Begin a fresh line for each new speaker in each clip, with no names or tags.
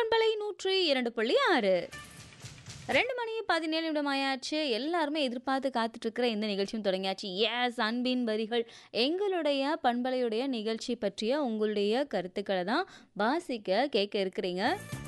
பண்பலை நூற்றி இரண்டு புள்ளி ஆறு ரெண்டு மணி பதினேழு நிமிடம் ஆயாச்சு எல்லாருமே எதிர்பார்த்து காத்துட்டு இருக்கிற இந்த நிகழ்ச்சியும் தொடங்கியாச்சு எஸ் அன்பின் வரிகள் எங்களுடைய பண்பலையுடைய நிகழ்ச்சி பற்றிய உங்களுடைய கருத்துக்களை தான் வாசிக்க கேட்க இருக்கிறீங்க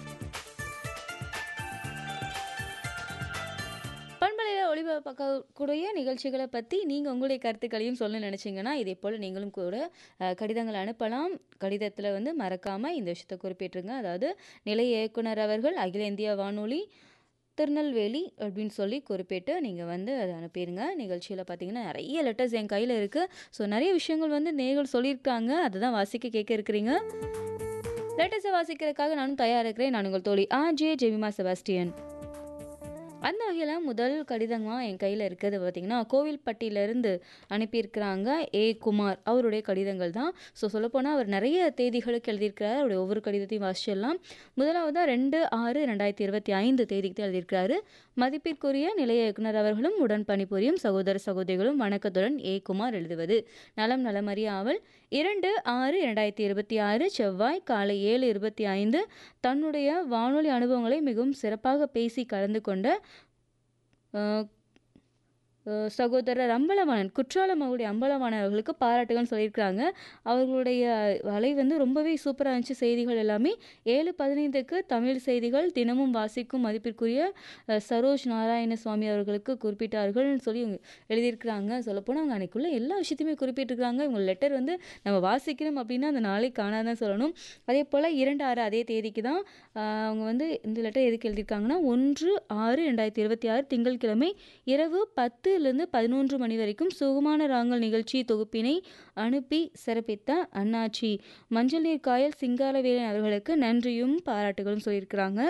பண்பலையில் ஒளிபரப்பக்கூடிய நிகழ்ச்சிகளை பற்றி நீங்கள் உங்களுடைய கருத்துக்களையும் சொல்ல நினச்சிங்கன்னா இதே போல் நீங்களும் கூட அஹ், கடிதங்கள் அனுப்பலாம் கடிதத்தில் வந்து மறக்காமல் இந்த விஷயத்தை குறிப்பிட்டுருங்க அதாவது நிலைய இயக்குனர் அவர்கள் அகில இந்திய வானொலி திருநெல்வேலி அப்படின்னு சொல்லி குறிப்பிட்டு நீங்கள் வந்து அதை அனுப்பிடுங்க நிகழ்ச்சியில் பார்த்தீங்கன்னா நிறைய லெட்டர்ஸ் என் கையில் இருக்குது ஸோ நிறைய விஷயங்கள் வந்து நேர்கள் சொல்லியிருக்காங்க அதை தான் வாசிக்க கேட்க இருக்கிறீங்க லெட்டர்ஸை வாசிக்கிறதுக்காக நானும் தயாராக இருக்கிறேன் நான் உங்கள் தோழி ஆ ஜே ஜெமிமா செபாஸ்டியன் அந்த வகையில் முதல் கடிதமாக என் கையில் இருக்கிறது பார்த்திங்கன்னா கோவில்பட்டியிலேருந்து அனுப்பியிருக்கிறாங்க ஏ குமார் அவருடைய கடிதங்கள் தான் ஸோ சொல்லப்போனால் அவர் நிறைய தேதிகளுக்கு எழுதியிருக்கிறார் அவருடைய ஒவ்வொரு கடிதத்தையும் வாசிச்சிடலாம் முதலாவதாக ரெண்டு ஆறு ரெண்டாயிரத்தி இருபத்தி ஐந்து தேதிக்கு தான் எழுதியிருக்கிறாரு மதிப்பிற்குரிய நிலைய இயக்குனர் அவர்களும் உடன் பணிபுரியும் சகோதர சகோதரிகளும் வணக்கத்துடன் ஏ குமார் எழுதுவது நலம் நலமறிய ஆவல் இரண்டு ஆறு இரண்டாயிரத்தி இருபத்தி ஆறு செவ்வாய் காலை ஏழு இருபத்தி ஐந்து தன்னுடைய வானொலி அனுபவங்களை மிகவும் சிறப்பாக பேசி கலந்து கொண்ட அஹ், அஹ், சகோதரர் அம்பலவாணன் குற்றாலம் அவருடைய அம்பலவாணன் அவர்களுக்கு பாராட்டுகள்னு சொல்லியிருக்கிறாங்க அவர்களுடைய வலை வந்து ரொம்பவே சூப்பராக இருந்துச்சு செய்திகள் எல்லாமே ஏழு பதினைந்துக்கு தமிழ் செய்திகள் தினமும் வாசிக்கும் மதிப்பிற்குரிய அஹ், சரோஜ் நாராயண சுவாமி அவர்களுக்கு குறிப்பிட்டார்கள்னு சொல்லி இவங்க எழுதியிருக்கிறாங்க சொல்லப்போனால் அவங்க அன்னைக்குள்ள எல்லா விஷயத்தையுமே குறிப்பிட்டிருக்கிறாங்க இவங்க லெட்டர் வந்து நம்ம வாசிக்கணும் அப்படின்னா அந்த நாளை காணாதான் சொல்லணும் அதே போல் இரண்டு ஆறு அதே தேதிக்கு தான் ஆஹ், அவங்க வந்து இந்த லெட்டர் எதுக்கு எழுதியிருக்காங்கன்னா ஒன்று ஆறு ரெண்டாயிரத்தி இருபத்தி ஆறு திங்கட்கிழமை இரவு பத்துலேருந்து பதினொன்று மணி வரைக்கும் சுகமான ராங்கல் நிகழ்ச்சி தொகுப்பினை அனுப்பி சிறப்பித்த அண்ணாச்சி மஞ்சள் நீர் காயல் சிங்காரவேலன் அவர்களுக்கு நன்றியும் பாராட்டுகளும் சொல்லியிருக்கிறாங்க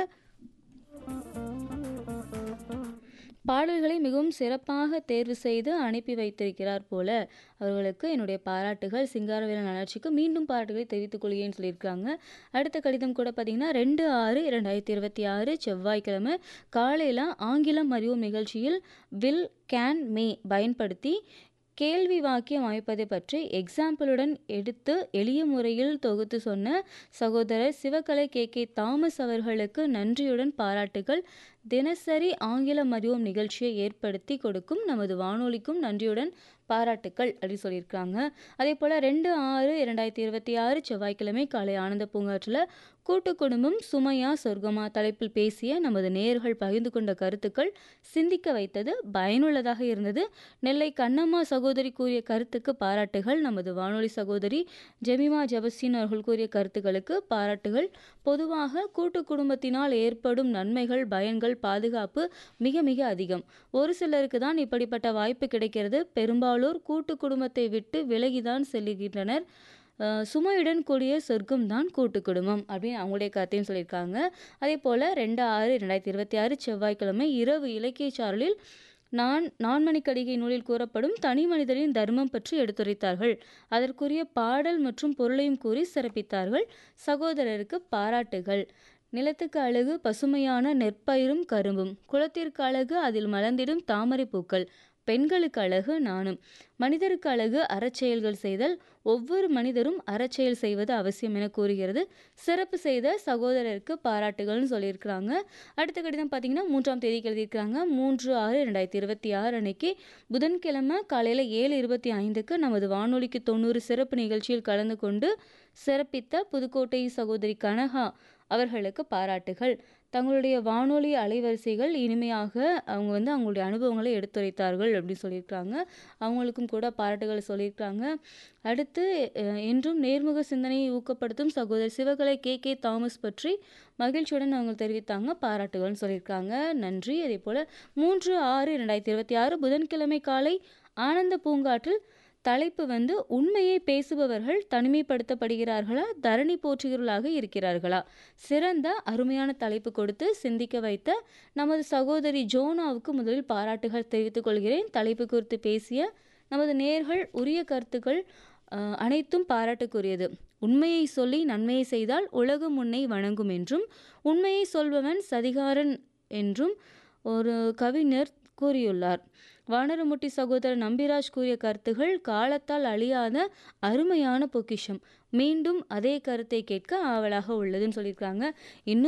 பாடல்களை மிகவும் சிறப்பாக தேர்வு செய்து அனுப்பி வைத்திருக்கிறார் போல அவர்களுக்கு என்னுடைய பாராட்டுகள் சிங்காரவேலன் நல்லாட்சிக்கு மீண்டும் பாராட்டுகளை தெரிவித்துக் கொள்கிறேன்னு சொல்லியிருக்காங்க அடுத்த கடிதம் கூட பார்த்தீங்கன்னா ரெண்டு ஆறு இரண்டாயிரத்தி இருபத்தி ஆறு செவ்வாய்க்கிழமை காலையில் ஆங்கிலம் அறிவும் நிகழ்ச்சியில் வில் கேன் மே பயன்படுத்தி கேள்வி வாக்கியம் அமைப்பதை பற்றி எக்ஸாம்பிளுடன் எடுத்து எளிய முறையில் தொகுத்து சொன்ன சகோதரர் சிவகலை கே கே தாமஸ் அவர்களுக்கு நன்றியுடன் பாராட்டுகள் தினசரி ஆங்கிலம் அறிவோம் நிகழ்ச்சியை ஏற்படுத்தி கொடுக்கும் நமது வானொலிக்கும் நன்றியுடன் பாராட்டுக்கள் அப்படின்னு சொல்லியிருக்காங்க அதே போல் ரெண்டு ஆறு இரண்டாயிரத்தி இருபத்தி ஆறு செவ்வாய்க்கிழமை காலை ஆனந்த பூங்காற்றில் கூட்டு குடும்பம் சுமையா சொர்க்கமா தலைப்பில் பேசிய நமது நேயர்கள் பகிர்ந்து கொண்ட கருத்துக்கள் சிந்திக்க வைத்தது பயனுள்ளதாக இருந்தது நெல்லை கண்ணம்மா சகோதரி கூறிய கருத்துக்கு பாராட்டுகள் நமது வானொலி சகோதரி ஜெமிமா ஜபஸ்டின் அவர்கள் கூறிய கருத்துக்களுக்கு பாராட்டுகள் பொதுவாக கூட்டு குடும்பத்தினால் ஏற்படும் நன்மைகள் பயன்கள் பாதுகாப்பு மிக மிக அதிகம் ஒரு சிலருக்கு தான் இப்படிப்பட்ட வாய்ப்பு கிடைக்கிறது பெரும்பாலோர் கூட்டு குடும்பத்தை விட்டு விலகிதான் செல்லுகின்றனர் அஹ் சுமையுடன் கூடிய சொர்க்கம் தான் கூட்டு குடும்பம் அப்படின்னு அவங்களுடைய கருத்தையும் சொல்லியிருக்காங்க அதே போல் ரெண்டு ஆறு ரெண்டாயிரத்தி இருபத்தி ஆறு செவ்வாய்க்கிழமை இரவு இலக்கிய சாரலில் நான் நான்மணிக்கடிகை நூலில் கூறப்படும் தனி மனிதரின் தர்மம் பற்றி எடுத்துரைத்தார்கள் அதற்குரிய பாடல் மற்றும் பொருளையும் கூறி சிறப்பித்தார்கள் சகோதரருக்கு பாராட்டுகள் நிலத்துக்கு அழகு பசுமையான நெற்பயிரும் கரும்பும் குளத்திற்கு அழகு அதில் மலர்ந்திடும் தாமரை பூக்கள் பெண்களுக்கு அழகு நானும் மனிதருக்கு அழகு அறச்செயல்கள் செய்தல் ஒவ்வொரு மனிதரும் அறச்செயல் செய்வது அவசியம் என கூறுகிறது சிறப்பு செய்த சகோதரருக்கு பாராட்டுகள்னு சொல்லியிருக்கிறாங்க அடுத்த கடிதம் பார்த்தீங்கன்னா மூன்றாம் தேதிக்கு எழுதியிருக்கிறாங்க மூன்று ஆறு ரெண்டாயிரத்தி இருபத்தி ஆறு அன்னைக்கு புதன்கிழமை காலையில் ஏழு இருபத்தி ஐந்துக்கு நமது வானொலிக்கு தொண்ணூறு சிறப்பு நிகழ்ச்சியில் கலந்து கொண்டு சிறப்பித்த புதுக்கோட்டை சகோதரி கனகா அவர்களுக்கு பாராட்டுகள் தங்களுடைய வானொலி அலைவரிசைகள் இனிமையாக அவங்க வந்து அவங்களுடைய அனுபவங்களை எடுத்துரைத்தார்கள் அப்படின்னு சொல்லியிருக்காங்க அவங்களுக்கும் கூட பாராட்டுகளை சொல்லியிருக்காங்க அடுத்து அஹ், என்றும் நேர்முக சிந்தனையை ஊக்கப்படுத்தும் சகோதரர் சிவகலை கே கே தாமஸ் பற்றி மகிழ்ச்சியுடன் அவங்க தெரிவித்தாங்க பாராட்டுகள்னு சொல்லியிருக்காங்க நன்றி அதே போல் மூன்று ஆறு ரெண்டாயிரத்தி இருபத்தி ஆறு புதன்கிழமை காலை ஆனந்த பூங்காற்றில் தலைப்பு வந்து உண்மையை பேசுபவர்கள் தனிமைப்படுத்தப்படுகிறார்களா தரணி போற்றுகிறவர்களாக இருக்கிறார்களா சிறந்த அருமையான தலைப்பு கொடுத்து சிந்திக்க வைத்த நமது சகோதரி ஜோனாவுக்கு முதலில் பாராட்டுகள் தெரிவித்துக் கொள்கிறேன் தலைப்பு குறித்து பேசிய நமது நேர்கள் உரிய கருத்துக்கள் அஹ், அனைத்தும் பாராட்டுக்குரியது உண்மையை சொல்லி நன்மையை செய்தால் உலகம் உன்னை வணங்கும் என்றும் உண்மையை சொல்பவன் சதிகாரன் என்றும் ஒரு கவிஞர் கூறியுள்ளார் வானரமுட்டி சகோதரர் நம்பிராஜ் கூறிய கருத்துகள் காலத்தால் அழியாத அருமையான பொக்கிஷம் மீண்டும் அதே கருத்தை கேட்க ஆவலாக உள்ளதுன்னு சொல்லியிருக்காங்க இன்னும்